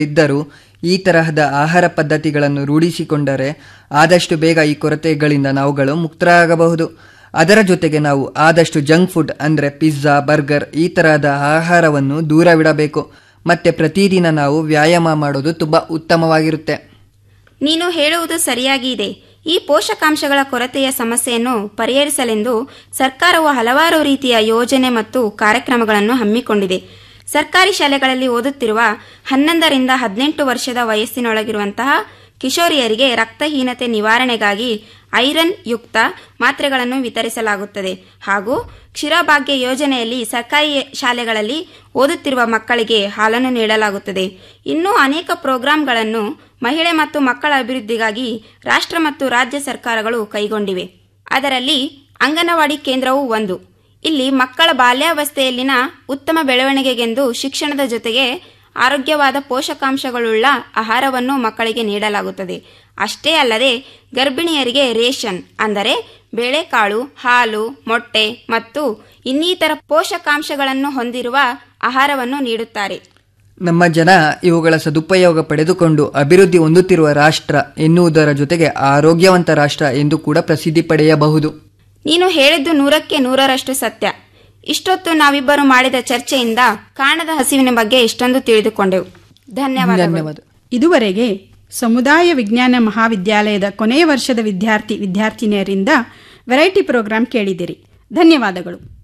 ಇದ್ದರೂ ಈ ತರಹದ ಆಹಾರ ಪದ್ಧತಿಗಳನ್ನು ರೂಢಿಸಿಕೊಂಡರೆ ಆದಷ್ಟು ಬೇಗ ಈ ಕೊರತೆಗಳಿಂದ ನಾವುಗಳು ಮುಕ್ತರಾಗಬಹುದು ಅದರ ಜೊತೆಗೆ ನಾವು ಆದಷ್ಟು ಜಂಕ್ ಫುಡ್ ಅಂದರೆ ಪಿಜ್ಜಾ ಬರ್ಗರ್ ಈ ತರಹದ ಆಹಾರವನ್ನು ದೂರವಿಡಬೇಕು ಮತ್ತೆ ಪ್ರತಿದಿನ ನಾವು ವ್ಯಾಯಾಮ ಮಾಡೋದು ತುಂಬ ಉತ್ತಮವಾಗಿರುತ್ತೆ ನೀನು ಹೇಳುವುದು ಸರಿಯಾಗಿ ಇದೆ ಈ ಪೋಷಕಾಂಶಗಳ ಕೊರತೆಯ ಸಮಸ್ಯೆಯನ್ನು ಪರಿಹರಿಸಲೆಂದು ಸರ್ಕಾರವು ಹಲವಾರು ರೀತಿಯ ಯೋಜನೆ ಮತ್ತು ಕಾರ್ಯಕ್ರಮಗಳನ್ನು ಹಮ್ಮಿಕೊಂಡಿದೆ ಸರ್ಕಾರಿ ಶಾಲೆಗಳಲ್ಲಿ ಓದುತ್ತಿರುವ ಹನ್ನೊಂದರಿಂದ ಹದಿನೆಂಟು ವರ್ಷದ ವಯಸ್ಸಿನೊಳಗಿರುವಂತಹ ಕಿಶೋರಿಯರಿಗೆ ರಕ್ತಹೀನತೆ ನಿವಾರಣೆಗಾಗಿ ಐರನ್ ಯುಕ್ತ ಮಾತ್ರೆಗಳನ್ನು ವಿತರಿಸಲಾಗುತ್ತದೆ ಹಾಗೂ ಕ್ಷೀರಭಾಗ್ಯ ಯೋಜನೆಯಲ್ಲಿ ಸರ್ಕಾರಿ ಶಾಲೆಗಳಲ್ಲಿ ಓದುತ್ತಿರುವ ಮಕ್ಕಳಿಗೆ ಹಾಲನ್ನು ನೀಡಲಾಗುತ್ತದೆ ಇನ್ನೂ ಅನೇಕ ಪ್ರೋಗ್ರಾಂಗಳನ್ನು ಮಹಿಳೆ ಮತ್ತು ಮಕ್ಕಳ ಅಭಿವೃದ್ಧಿಗಾಗಿ ರಾಷ್ಟ್ರ ಮತ್ತು ರಾಜ್ಯ ಸರ್ಕಾರಗಳು ಕೈಗೊಂಡಿವೆ ಅದರಲ್ಲಿ ಅಂಗನವಾಡಿ ಕೇಂದ್ರವೂ ಒಂದು ಇಲ್ಲಿ ಮಕ್ಕಳ ಬಾಲ್ಯಾವಸ್ಥೆಯಲ್ಲಿನ ಉತ್ತಮ ಬೆಳವಣಿಗೆಗೆಂದು ಶಿಕ್ಷಣದ ಜೊತೆಗೆ ಆರೋಗ್ಯವಾದ ಪೋಷಕಾಂಶಗಳುಳ್ಳ ಆಹಾರವನ್ನು ಮಕ್ಕಳಿಗೆ ನೀಡಲಾಗುತ್ತದೆ ಅಷ್ಟೇ ಅಲ್ಲದೆ ಗರ್ಭಿಣಿಯರಿಗೆ ರೇಷನ್ ಅಂದರೆ ಬೇಳೆಕಾಳು ಹಾಲು ಮೊಟ್ಟೆ ಮತ್ತು ಇನ್ನಿತರ ಪೋಷಕಾಂಶಗಳನ್ನು ಹೊಂದಿರುವ ಆಹಾರವನ್ನು ನೀಡುತ್ತಾರೆ ನಮ್ಮ ಜನ ಇವುಗಳ ಸದುಪಯೋಗ ಪಡೆದುಕೊಂಡು ಅಭಿವೃದ್ಧಿ ಹೊಂದುತ್ತಿರುವ ರಾಷ್ಟ್ರ ಎನ್ನುವುದರ ಜೊತೆಗೆ ಆರೋಗ್ಯವಂತ ರಾಷ್ಟ್ರ ಎಂದು ಕೂಡ ಪ್ರಸಿದ್ಧಿ ಪಡೆಯಬಹುದು ನೀನು ಹೇಳಿದ್ದು ನೂರಕ್ಕೆ ನೂರರಷ್ಟು ಸತ್ಯ ಇಷ್ಟೊತ್ತು ನಾವಿಬ್ಬರು ಮಾಡಿದ ಚರ್ಚೆಯಿಂದ ಕಾಣದ ಹಸಿವಿನ ಬಗ್ಗೆ ಇಷ್ಟೊಂದು ತಿಳಿದುಕೊಂಡೆವು ಧನ್ಯವಾದಗಳು ಧನ್ಯವಾದ ಇದುವರೆಗೆ ಸಮುದಾಯ ವಿಜ್ಞಾನ ಮಹಾವಿದ್ಯಾಲಯದ ಕೊನೆಯ ವರ್ಷದ ವಿದ್ಯಾರ್ಥಿ ವಿದ್ಯಾರ್ಥಿನಿಯರಿಂದ ವೆರೈಟಿ ಪ್ರೋಗ್ರಾಂ ಕೇಳಿದಿರಿ ಧನ್ಯವಾದಗಳು